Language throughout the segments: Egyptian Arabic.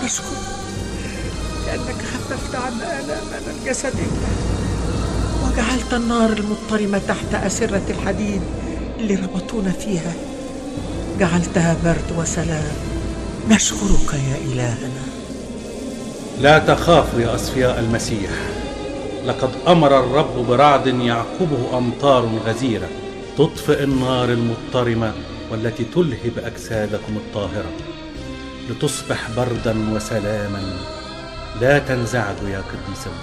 نشكرك لأنك خففت عنا آلامنا الجسدية وجعلت النار المضطرمة تحت أسرة الحديد اللي ربطونا فيها جعلتها برد وسلام نشكرك يا إلهنا لا تخافوا يا أصفياء المسيح لقد أمر الرب برعد يعقبه أمطار غزيرة تطفئ النار المضطرمة والتي تلهب أجسادكم الطاهرة لتصبح بردا وسلاما لا تنزعجوا يا قديسون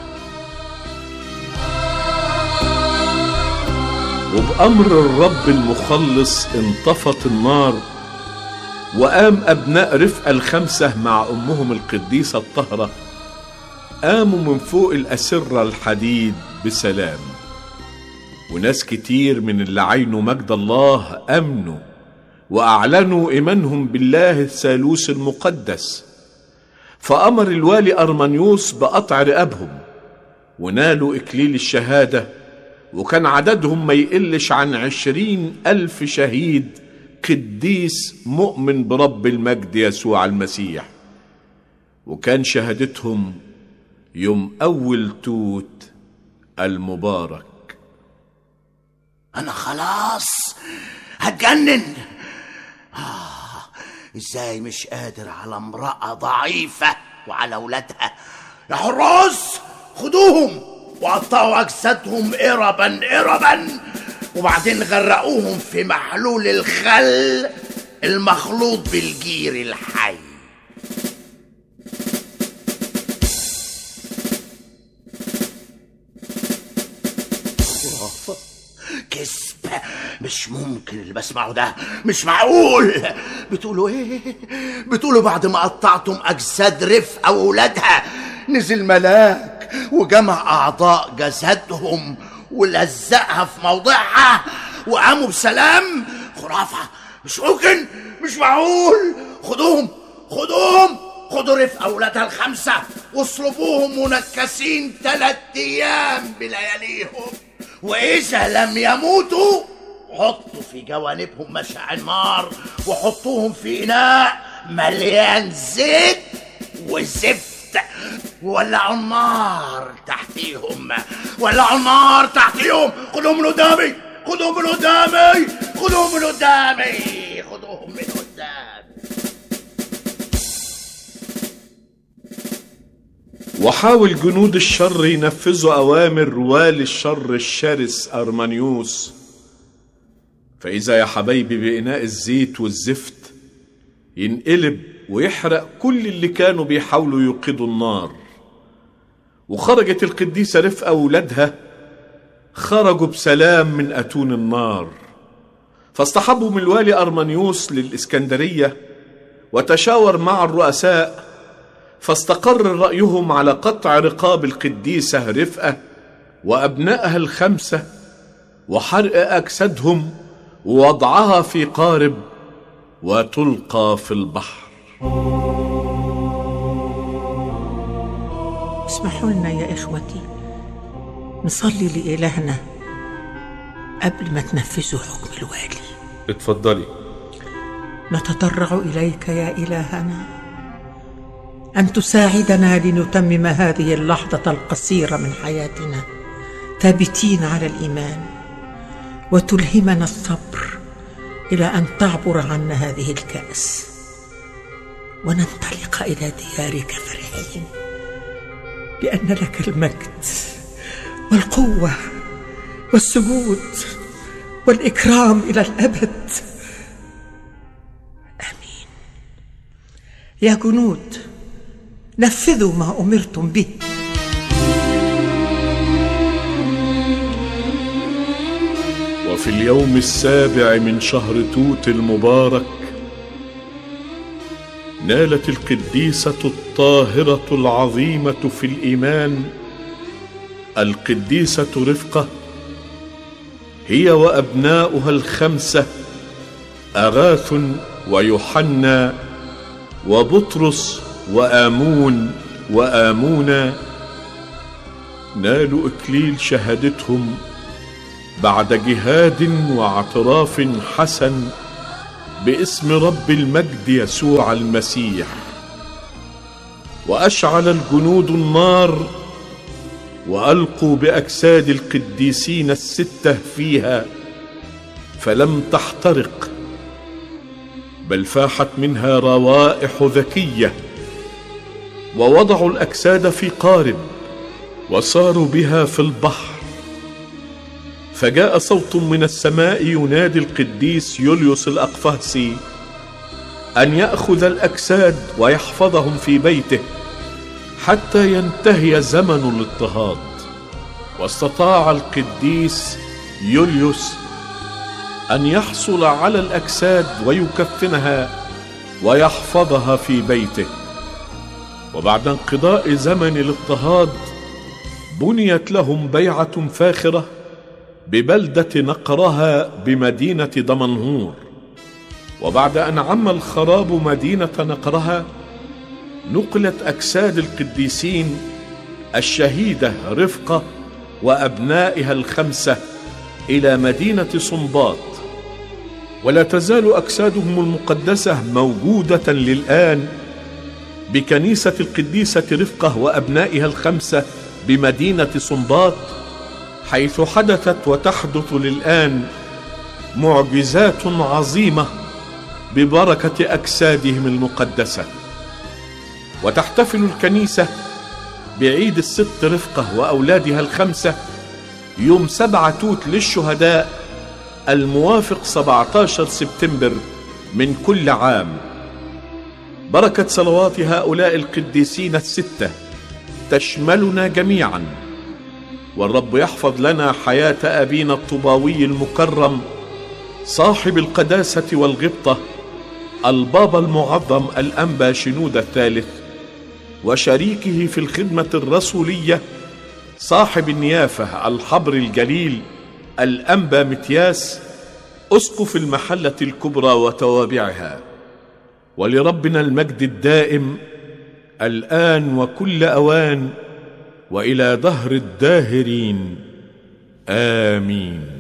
وبأمر الرب المخلص انطفت النار وقام أبناء رفقة الخمسة مع أمهم القديسة الطاهرة قاموا من فوق الأسرة الحديد بسلام وناس كتير من اللي عينوا مجد الله أمنوا وأعلنوا إيمانهم بالله الثالوث المقدس فأمر الوالي أرمانيوس بقطع رقابهم ونالوا إكليل الشهادة وكان عددهم ما يقلش عن عشرين ألف شهيد قديس مؤمن برب المجد يسوع المسيح وكان شهادتهم يوم أول توت المبارك انا خلاص هتجنن آه ازاي مش قادر على امرأة ضعيفة وعلى ولادها يا حراس خدوهم وقطعوا اجسادهم قربا قربا وبعدين غرقوهم في محلول الخل المخلوط بالجير الحي خرافة كذب مش ممكن اللي بسمعه ده مش معقول بتقولوا ايه بتقولوا بعد ما قطعتم اجساد رفقة واولادها نزل ملاك وجمع اعضاء جسدهم ولزقها في موضعها وقاموا بسلام خرافة مش ممكن مش معقول خدوهم خدوهم خدوا رفقة أولادها الخمسة واصلبوهم منكسين ثلاث أيام بلياليهم وإذا لم يموتوا حطوا في جوانبهم مشاعل نار وحطوهم في إناء مليان زيت وزفت ولعوا النار تحتيهم ولعوا النار تحتيهم خدوهم من قدامي خدوهم من قدامي خدوهم من قدامي خدوهم من قدامي وحاول جنود الشر ينفذوا أوامر والي الشر الشرس أرمانيوس فإذا يا حبايبي بإناء الزيت والزفت ينقلب ويحرق كل اللي كانوا بيحاولوا يوقدوا النار وخرجت القديسة رفقة وولادها خرجوا بسلام من أتون النار فاصطحبهم الوالي أرمانيوس للإسكندرية وتشاور مع الرؤساء فاستقر رأيهم على قطع رقاب القديسة رفقة وأبنائها الخمسة وحرق أجسادهم ووضعها في قارب وتلقى في البحر اسمحوا لنا يا إخوتي نصلي لإلهنا قبل ما تنفذوا حكم الوالي اتفضلي نتضرع إليك يا إلهنا أن تساعدنا لنتمم هذه اللحظة القصيرة من حياتنا ثابتين على الإيمان وتلهمنا الصبر إلى أن تعبر عنا هذه الكأس وننطلق إلى ديارك فرحين لأن لك المجد والقوة والسجود والإكرام إلى الأبد آمين يا جنود نفذوا ما أمرتم به وفي اليوم السابع من شهر توت المبارك نالت القديسة الطاهرة العظيمة في الإيمان القديسة رفقة هي وأبناؤها الخمسة أغاث ويوحنا وبطرس وآمون وآمونا نالوا إكليل شهادتهم بعد جهاد واعتراف حسن باسم رب المجد يسوع المسيح واشعل الجنود النار والقوا باجساد القديسين السته فيها فلم تحترق بل فاحت منها روائح ذكيه ووضعوا الاجساد في قارب وصاروا بها في البحر فجاء صوت من السماء ينادي القديس يوليوس الاقفاصي ان ياخذ الاجساد ويحفظهم في بيته حتى ينتهي زمن الاضطهاد واستطاع القديس يوليوس ان يحصل على الاجساد ويكفنها ويحفظها في بيته وبعد انقضاء زمن الاضطهاد بنيت لهم بيعه فاخره ببلده نقرها بمدينه دمنهور وبعد ان عم الخراب مدينه نقرها نقلت اجساد القديسين الشهيده رفقه وابنائها الخمسه الى مدينه صنباط ولا تزال اجسادهم المقدسه موجوده للان بكنيسه القديسه رفقه وابنائها الخمسه بمدينه صنباط حيث حدثت وتحدث للان معجزات عظيمه ببركه اجسادهم المقدسه وتحتفل الكنيسه بعيد الست رفقه واولادها الخمسه يوم سبعة توت للشهداء الموافق 17 سبتمبر من كل عام بركة صلوات هؤلاء القديسين الستة تشملنا جميعا والرب يحفظ لنا حياة أبينا الطباوي المكرم صاحب القداسة والغبطة البابا المعظم الأنبا شنود الثالث وشريكه في الخدمة الرسولية صاحب النيافة الحبر الجليل الأنبا متياس أسقف المحلة الكبرى وتوابعها ولربنا المجد الدائم الآن وكل أوان وإلى دهر الداهرين آمين